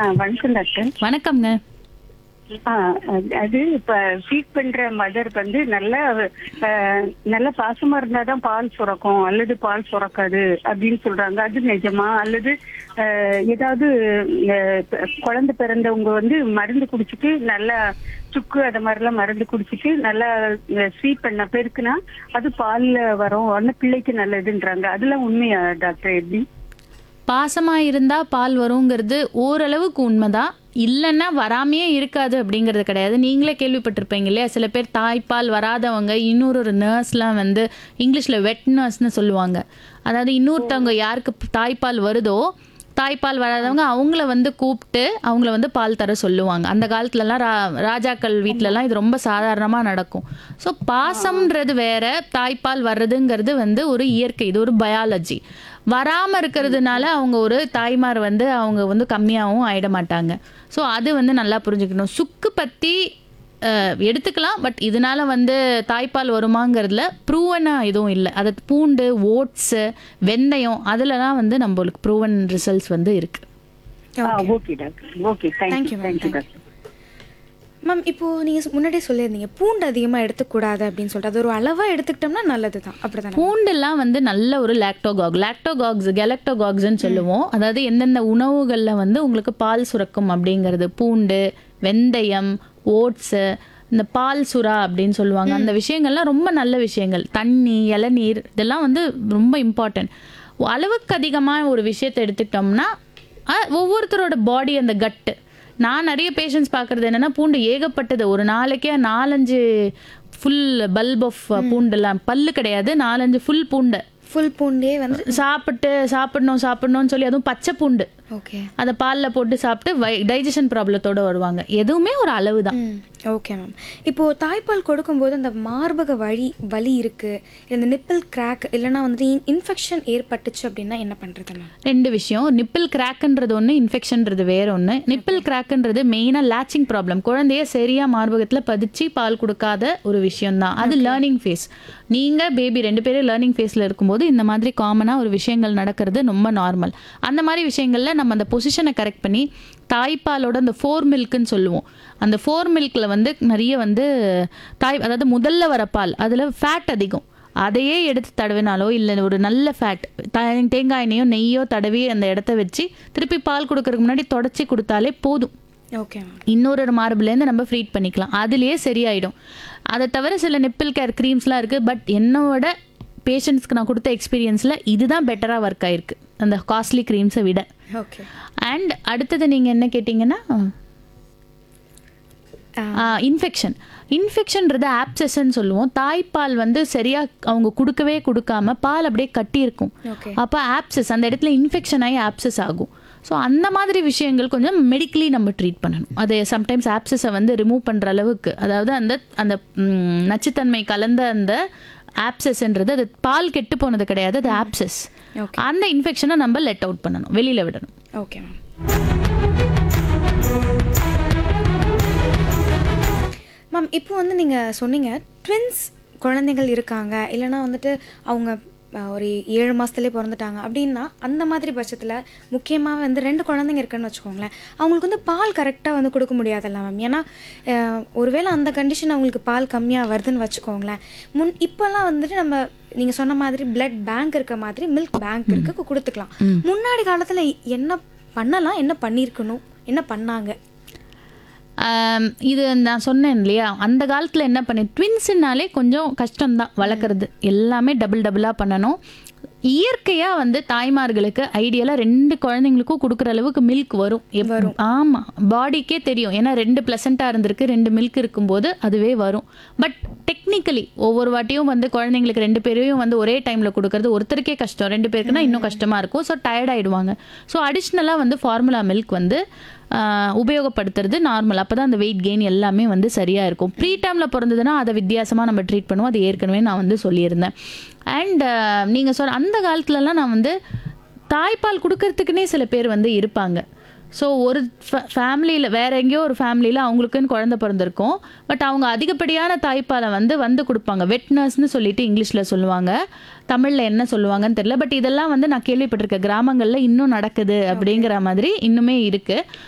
ஆ, வணக்கம் டாக்டர் வணக்கம்ங்க ஆ, அது- அது இப்ப ஃபீட் பண்ற மதர் வந்து நல்ல அஹ், நல்ல பாசமா இருந்தாதான் பால் சுரக்கும் அல்லது பால் சுரக்காது அப்படின்னு சொல்றாங்க அது நிஜமா அல்லது அஹ், ஏதாவது அஹ், ப- குழந்தை பிறந்தவங்க வந்து மருந்து குடிச்சிட்டு நல்லா சுக்கு அது மாதிரிலாம் மருந்து குடிச்சிட்டு நல்லா ஸ்வீட் பண்ண பெருக்குனா அது பால்ல வரும் அந்த பிள்ளைக்கு நல்லதுன்றாங்க அதெல்லாம் உண்மையா டாக்டர் எப்படி பாசமா இருந்தா பால் வருங்கிறது ஓரளவுக்கு உண்மைதான் இல்லைன்னா வராமையே இருக்காது அப்படிங்கிறது கிடையாது நீங்களே கேள்விப்பட்டிருப்பீங்க இல்லையா சில பேர் தாய்ப்பால் வராதவங்க இன்னொரு ஒரு நர்ஸ்லாம் வந்து இங்கிலீஷில் வெட் நர்ஸ்னு சொல்லுவாங்க அதாவது இன்னொருத்தவங்க யாருக்கு தாய்ப்பால் வருதோ தாய்ப்பால் வராதவங்க அவங்கள வந்து கூப்பிட்டு அவங்கள வந்து பால் தர சொல்லுவாங்க அந்த காலத்துலலாம் ரா ராஜாக்கள் வீட்டிலலாம் இது ரொம்ப சாதாரணமாக நடக்கும் ஸோ பாசம்ன்றது வேற தாய்ப்பால் வர்றதுங்கிறது வந்து ஒரு இயற்கை இது ஒரு பயாலஜி வராமல் இருக்கிறதுனால அவங்க ஒரு தாய்மார் வந்து அவங்க வந்து கம்மியாகவும் ஆயிட மாட்டாங்க ஸோ அது வந்து நல்லா புரிஞ்சுக்கணும் சுக்கு பற்றி எடுத்துக்கலாம் பட் இதனால வந்து தாய்ப்பால் வருமாங்கிறதுல ப்ரூவனாக எதுவும் இல்லை அது பூண்டு ஓட்ஸு வெந்தயம் அதுலலாம் வந்து நம்மளுக்கு ப்ரூவன் ரிசல்ட்ஸ் வந்து இருக்குது okay doctor okay Thank thank you you, ma'am. Thank you Thank doctor ma'am இப்போ நீங்க முன்னாடியே சொல்லியிருந்தீங்க பூண்டு அதிகமா எடுத்துக்கூடாது அப்படின்னு சொல்லிட்டு அது ஒரு அளவா எடுத்துக்கிட்டோம்னா நல்லது தான் அப்படிதானே பூண்டெல்லாம் வந்து நல்ல ஒரு லாக்டோகாக் லாக்டோகாக்ஸ் கெலக்டோகாக்ஸ்ன்னு சொல்லுவோம் அதாவது எந்தெந்த உணவுகளில் வந்து உங்களுக்கு பால் சுரக்கும் அப்படிங்கிறது பூண்டு வெந்தயம் ஓட்ஸு இந்த பால் சுறா அப்படின்னு சொல்லுவாங்க அந்த விஷயங்கள்லாம் ரொம்ப நல்ல விஷயங்கள் தண்ணி இளநீர் இதெல்லாம் வந்து ரொம்ப இம்பார்ட்டன்ட் அளவுக்கு அதிகமாக ஒரு விஷயத்தை எடுத்துக்கிட்டோம்னா அஹ், ஒவ்வொருத்தரோட பாடி அந்த கட்டு நான் நிறைய பேஷண்ட்ஸ் பார்க்குறது என்னன்னா பூண்டு ஏகப்பட்டது ஒரு நாளைக்கே நாலஞ்சு ஃபுல் பல்ப் ஆஃப் பூண்டெல்லாம் பல்லு கிடையாது நாலஞ்சு ஃபுல் பூண்டை ஃபுல் பூண்டே வந்து சாப்பிட்டு சாப்பிடணும் சாப்பிடணும்னு சொல்லி அதுவும் பச்சை பூண்டு ஓகே அதை பாலில் போட்டு சாப்பிட்டு டைஜஷன் ப்ராப்ளத்தோட வருவாங்க எதுவுமே ஒரு அளவு தான் ம் ஓகே மேம் இப்போ தாய்ப்பால் கொடுக்கும்போது அந்த மார்பக வழி வலி இருக்கு இந்த நிப்பிள் கிராக் இல்லைன்னா வந்துட்டு இன்ஃபெக்ஷன் ஏற்பட்டுச்சு அப்படின்னா என்ன பண்றது மேம் ரெண்டு விஷயம் நிப்பிள் கிராக்ன்றது ஒன்று இன்ஃபெக்ஷன்றது வேற ஒன்று நிப்பிள் கிராக்ன்றது மெயினாக லேச்சிங் ப்ராப்ளம் குழந்தைய சரியா மார்பகத்தில் பதிச்சு பால் கொடுக்காத ஒரு விஷயம்தான் அது லேர்னிங் ஃபேஸ் நீங்கள் பேபி ரெண்டு பேரும் லேர்னிங் ஃபேஸில் இருக்கும்போது இந்த மாதிரி காமனாக ஒரு விஷயங்கள் நடக்கிறது ரொம்ப நார்மல் அந்த மாதிரி விஷயங்களில் நம்ம அந்த பொசிஷனை கரெக்ட் பண்ணி தாய்ப்பாலோட அந்த ஃபோர் மில்க்குன்னு சொல்லுவோம் அந்த ஃபோர் மில்கில் வந்து நிறைய வந்து தாய் அதாவது முதல்ல வர பால் அதில் ஃபேட் அதிகம் அதையே எடுத்து தடவினாலோ இல்லை ஒரு நல்ல ஃபேட் தேங்காய் எண்ணெயோ நெய்யோ தடவி அந்த இடத்த வச்சு திருப்பி பால் கொடுக்கறதுக்கு முன்னாடி தொடச்சி கொடுத்தாலே போதும் ஓகே மேம் இன்னொரு ஒரு மார்பிலேருந்து நம்ம ஃப்ரீட் பண்ணிக்கலாம் அதுலேயே சரியாயிடும் அதை தவிர சில நிப்பிள் கேர் க்ரீம்ஸ்லாம் இருக்குது பட் என்னோட பேஷண்ட்ஸ்க்கு நான் கொடுத்த எக்ஸ்பீரியன்ஸில் இதுதான் பெட்டராக ஒர்க் ஆயிருக்கு அந்த காஸ்ட்லி க்ரீம்ஸை விட ஓகே அண்ட் அடுத்தது நீங்கள் என்ன கேட்டிங்கன்னா இன்ஃபெக்ஷன் இன்ஃபெக்ஷன்றது ஆப்சஸ்ன்னு சொல்லுவோம் தாய்ப்பால் வந்து சரியாக அவங்க கொடுக்கவே கொடுக்காம பால் அப்படியே கட்டி இருக்கும் ஓகே அப்போ ஆப்சஸ் அந்த இடத்துல இன்ஃபெக்ஷன் ஆகி ஆப்சஸ் ஆகும் ஸோ அந்த மாதிரி விஷயங்கள் கொஞ்சம் மெடிக்கலி நம்ம ட்ரீட் பண்ணணும் அது சம்டைம்ஸ் ஆப்சஸை வந்து ரிமூவ் பண்ணுற அளவுக்கு அதாவது அந்த அந்த ம், நச்சுத்தன்மை கலந்த அந்த ஆப்சஸ்ன்றது அது பால் கெட்டு போனது கிடையாது அது ஆப்சஸ் Okay. அந்த இன்ஃபெக்ஷனை நம்ம லெட் அவுட் பண்ணணும் வெளியில் விடணும் ஓகே மேம் மேம் இப்போ வந்து நீங்கள் சொன்னீங்க ட்வின்ஸ் குழந்தைகள் இருக்காங்க இல்லைன்னா வந்துட்டு அவங்க அஹ், ஒரு ஏழு மாதத்துலேயே பிறந்துட்டாங்க அப்படின்னா அந்த மாதிரி பட்சத்தில் முக்கியமாக வந்து ரெண்டு குழந்தைங்க இருக்குன்னு வச்சுக்கோங்களேன் அவங்களுக்கு வந்து பால் கரெக்டாக வந்து கொடுக்க முடியாதுல்ல மேம் ஏன்னா அஹ், ஒருவேளை அந்த கண்டிஷன் அவங்களுக்கு பால் கம்மியாக வருதுன்னு வச்சுக்கோங்களேன் முன் இப்போல்லாம் வந்துட்டு நம்ம நீங்கள் சொன்ன மாதிரி பிளட் பேங்க் இருக்க மாதிரி மில்க் பேங்க் இருக்கு கொடுத்துக்கலாம் முன்னாடி காலத்தில் என்ன பண்ணலாம் என்ன பண்ணியிருக்கணும் என்ன பண்ணாங்க ஆம், இது நான் சொன்னேன் இல்லையா அந்த காலத்தில் என்ன பண்ணி ட்வின்ஸுனாலே கொஞ்சம் கஷ்டம்தான் வளர்க்குறது எல்லாமே டபுள் டபுளாக பண்ணணும் இயற்கையாக வந்து தாய்மார்களுக்கு ஐடியலாக ரெண்டு குழந்தைங்களுக்கும் கொடுக்குற அளவுக்கு மில்க் வரும் வரும் ஆமாம் பாடிக்கே தெரியும் ஏன்னா ரெண்டு ப்ளசண்ட்டாக இருந்திருக்கு ரெண்டு மில்க் இருக்கும்போது அதுவே வரும் பட் டெக்னிக்கலி ஒவ்வொரு வாட்டியும் வந்து குழந்தைங்களுக்கு ரெண்டு பேரையும் வந்து ஒரே டைமில் கொடுக்கறது ஒருத்தருக்கே கஷ்டம் ரெண்டு பேருக்குன்னா இன்னும் கஷ்டமாக இருக்கும் ஸோ டயர்ட் ஆயிடுவாங்க ஸோ அடிஷ்னலாக வந்து ஃபார்முலா மில்க் வந்து ஆஹ், உபயோகப்படுத்துறது நார்மல் அப்போ தான் அந்த வெயிட் கெயின் எல்லாமே வந்து சரியாக இருக்கும் ப்ரீ டைமில் பிறந்ததுன்னா அதை வித்தியாசமாக நம்ம ட்ரீட் பண்ணுவோம் அது ஏற்கனவே நான் வந்து சொல்லியிருந்தேன் அண்ட் நீங்கள் சொல்ற அந்த காலத்துலலாம் நான் வந்து தாய்ப்பால் கொடுக்கறதுக்குனே சில பேர் வந்து இருப்பாங்க ஸோ ஒரு ஃபேமிலியில் வேற எங்கேயோ ஒரு ஃபேமிலியில் அவங்களுக்குன்னு குழந்தை பிறந்திருக்கும் பட் அவங்க அதிகப்படியான தாய்ப்பாலை வந்து வந்து கொடுப்பாங்க வெட் நர்ஸ்னு சொல்லிட்டு இங்கிலீஷில் சொல்லுவாங்க தமிழில் என்ன சொல்லுவாங்கன்னு தெரியல பட் இதெல்லாம் வந்து நான் கேள்விப்பட்டிருக்கேன் கிராமங்களில் இன்னும் நடக்குது அப்படிங்கிற மாதிரி இன்னுமே இருக்குது